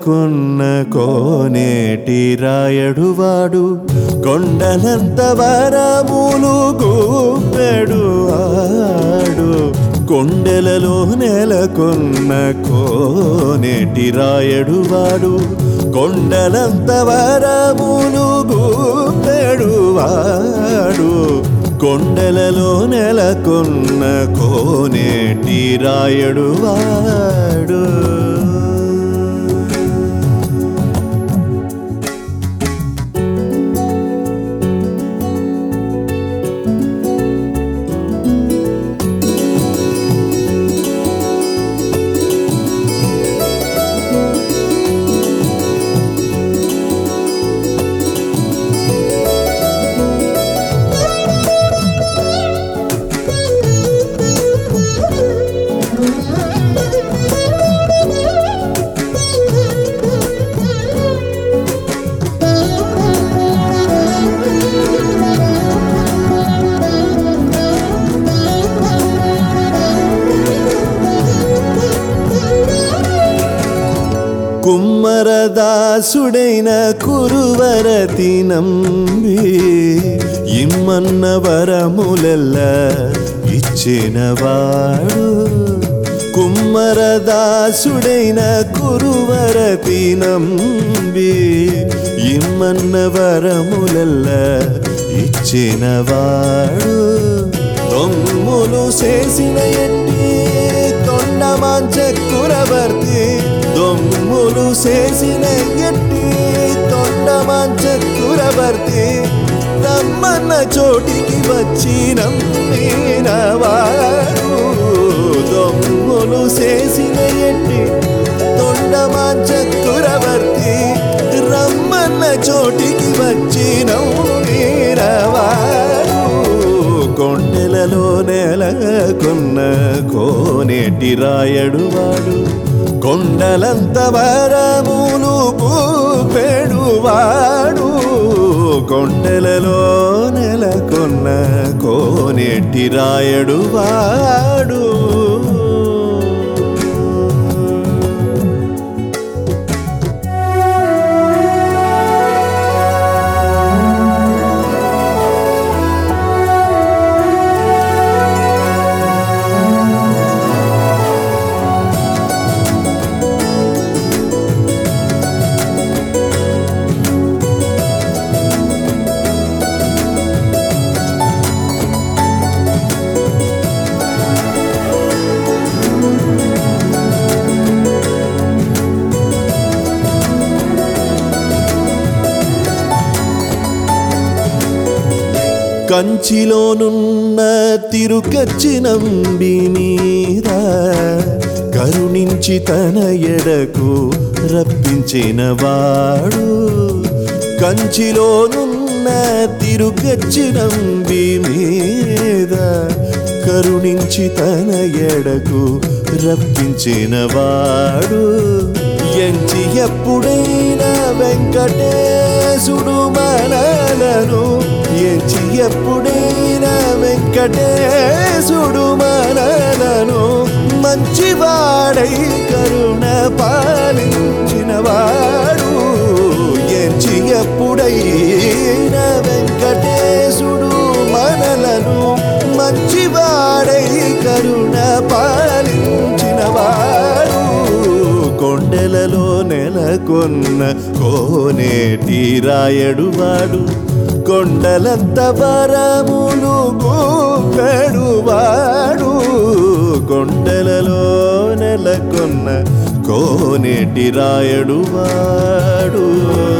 నెలకొన్న కోనేటి రాయడువాడు కొండలంత వరములు గూపెడు ఆడు కొండలలో నెలకొన్న కోనేటి రాయడువాడు కొండలంత వరములు గూపెడు వాడు కొండలలో నెలకొన్న కోనేటి రాయడు వాడు కుమ్మరదాసుడైన కురువరతి నంబి ఇమ్మన్న వరములెల్ల ఇచ్చినవాడు కుమ్మరదాసుడైన కురువరతి నంబి ఇమ్మన్న వరములెల్ల ఇచ్చినవాడు దొమ్ములు చేసిన ఎట్టి తొండమాంచకురవర్తి దొమ్ములు చేసిన ఎట్టి తొండమాంచకురవర్తి రమ్మన్న చోటికి వచ్చి నమ్మినవాడు దొమ్ములు చేసిన ఎట్టి తొండమాంచకురవర్తి రమ్మన్న చోటికి వచ్చి నమ్మినవాడు కొండెలలో నెలకొన్న కోనేటి రాయడువాడు కొండలంత వరములు పూపెడువాడు కొండలలో నెలకొన్న కోనేటి రాయడువాడు కంచిలోనున్న తిరుకచ్చి నంబి మీద కరుణించి తన ఎడకు రప్పించిన వాడు కంచిలోనున్న తిరుకచ్చి నంబి మీద కరుణించి తన ఎడకు రప్పించిన వాడు ఎంచి ఎప్పుడైనా వెంకటేశుడు మనలను ఎంచి ఎప్పుడైనా వెంకటేశుడు మనలను మంచివాడై కరుణ పాలించిన వాడు ఎంచి ఎప్పుడైనా వెంకటేశుడు మనలను మంచివాడై కరుణ పాలించిన వాడు కొండలలో నెలకొన్న కోనేటి రాయడువాడు కొండలంత వరములు గూపెడువాడు కొండలలో నెలకొన్న కోనేటి రాయడువాడు